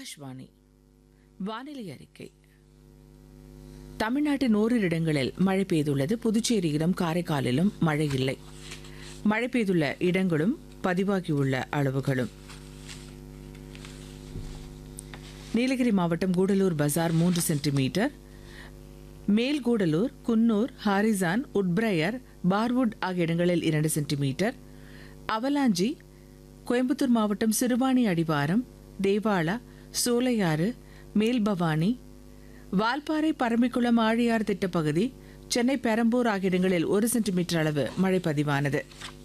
ஆகாஷ்வாணி வானிலை அறிக்கை தமிழ்நாட்டின் ஓரிரு இடங்களில் மழை பெய்துள்ளது புதுச்சேரியிலும் காரைக்காலிலும் மழை இல்லை மழை பெய்துள்ள இடங்களும் பதிவாகியுள்ள அளவுகளும் நீலகிரி மாவட்டம் கூடலூர் பஜார் மூன்று centimetre Melgudalur Coonoor Harrison Woodbriar Parwood ஆகிய இடங்களில் இரண்டு சென்டிமீட்டர் அவலாஞ்சி கோயம்புத்தூர் மாவட்டம் சிறுவாணி அடிவாரம் தேவாலா சோலையாறு மேல்பவானி வால்பாறை பரம்பிக்குளம் ஆழியார் திட்டப்பகுதி சென்னை பெரம்பூர் ஆகிய இடங்களில் ஒரு சென்டிமீட்டர் அளவு மழை பதிவானது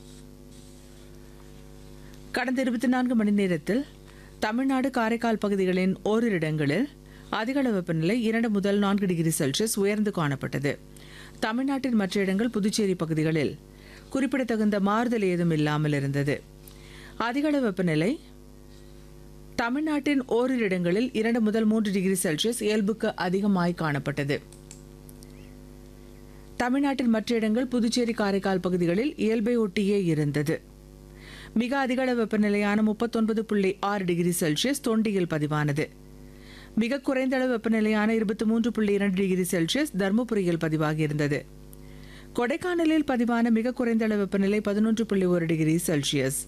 கடந்த இருபத்தி நான்கு மணி நேரத்தில் தமிழ்நாடு காரைக்கால் பகுதிகளின் ஓரிரு இடங்களில் அதிகளவு வெப்பநிலை இரண்டு முதல் நான்கு டிகிரி செல்சியஸ் உயர்ந்து காணப்பட்டது தமிழ்நாட்டின் மற்ற இடங்கள் புதுச்சேரி பகுதிகளில் குறிப்பிடத்தகுந்த மாறுதல் ஏதும் இல்லாமல் இருந்தது அதிகளவு வெப்பநிலை தமிழ்நாட்டின் ஓரிரு இடங்களில் இரண்டு முதல் மூன்று டிகிரி செல்சியஸ் இயல்புக்கு அதிகமாய் காணப்பட்டது தமிழ்நாட்டின் மற்ற இடங்கள் புதுச்சேரி காரைக்கால் பகுதிகளில் இயல்பை ஒட்டியே இருந்தது மிக அதிகளவு வெப்பநிலையான முப்பத்தொன்பது புள்ளி ஆறு டிகிரி செல்சியஸ் தொண்டியில் பதிவானது மிக குறைந்த அளவு வெப்பநிலையான இருபத்தி மூன்று புள்ளி இரண்டு டிகிரி செல்சியஸ் தருமபுரியில் பதிவாகியிருந்தது கொடைக்கானலில் பதிவான மிக குறைந்த அளவு வெப்பநிலை பதினொன்று புள்ளி ஒரு டிகிரி செல்சியஸ்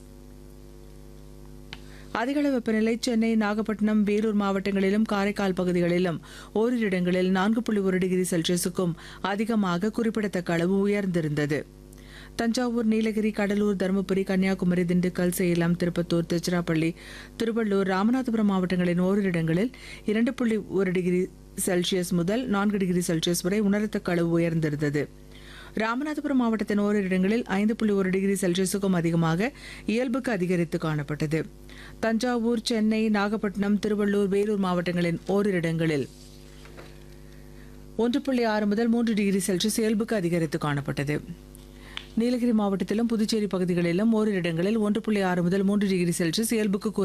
அதிகளவு வெப்பநிலை சென்னை நாகப்பட்டினம் வேலூர் மாவட்டங்களிலும் காரைக்கால் பகுதிகளிலும் ஓரிரு இடங்களில் நான்கு புள்ளி ஒரு டிகிரி செல்சியஸுக்கும் அதிகமாக குறிப்பிடத்தக்க அளவு உயர்ந்திருந்தது தஞ்சாவூர் நீலகிரி கடலூர் தருமபுரி கன்னியாகுமரி திண்டுக்கல் சேலம் திருப்பத்தூர் திருச்சிராப்பள்ளி திருவள்ளூர் ராமநாதபுரம் மாவட்டங்களின் ஓரிரு இடங்களில் இரண்டு புள்ளி ஒரு டிகிரி செல்சியஸ் முதல் நான்கு டிகிரி செல்சியஸ் வரை உணரத்தக்க அளவு உயர்ந்திருந்தது ராமநாதபுரம் மாவட்டத்தின் ஓரிரு இடங்களில் ஐந்து புள்ளி ஒரு டிகிரி செல்சியஸுக்கும் அதிகமாக இயல்புக்கு அதிகரித்து காணப்பட்டது தஞ்சாவூர் சென்னை நாகப்பட்டினம் திருவள்ளூர் வேலூர் மாவட்டங்களின் ஓரிரு இடங்களில் ஒன்று புள்ளி ஆறு முதல் மூன்று டிகிரி செல்சியஸ் இயல்புக்கு அதிகரித்து காணப்பட்டது நீலகிரி மாவட்டத்திலும் புதுச்சேரி பகுதிகளிலும் ஓரிரு இடங்களில் ஒன்று புள்ளி ஆறு முதல் மூன்று டிகிரி செல்சியஸ் இயல்புக்கு